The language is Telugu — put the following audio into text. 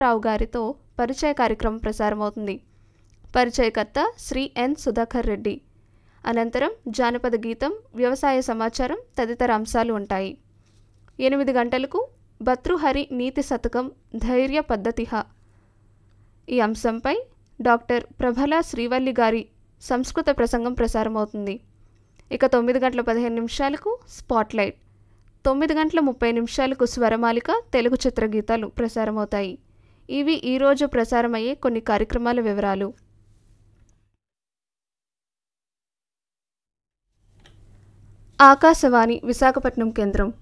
రావు గారితో పరిచయ కార్యక్రమం ప్రసారమవుతుంది పరిచయకర్త శ్రీ ఎన్ సుధాకర్ రెడ్డి అనంతరం జానపద గీతం వ్యవసాయ సమాచారం తదితర అంశాలు ఉంటాయి ఎనిమిది గంటలకు భతృహరి నీతి శతకం ధైర్య పద్ధతిహ ఈ అంశంపై డాక్టర్ ప్రభల శ్రీవల్లి గారి సంస్కృత ప్రసంగం ప్రసారమవుతుంది ఇక తొమ్మిది గంటల పదిహేను నిమిషాలకు స్పాట్లైట్ తొమ్మిది గంటల ముప్పై నిమిషాలకు స్వరమాలిక తెలుగు చిత్రగీతాలు ప్రసారమవుతాయి ఇవి ఈరోజు ప్రసారమయ్యే కొన్ని కార్యక్రమాల వివరాలు ఆకాశవాణి విశాఖపట్నం కేంద్రం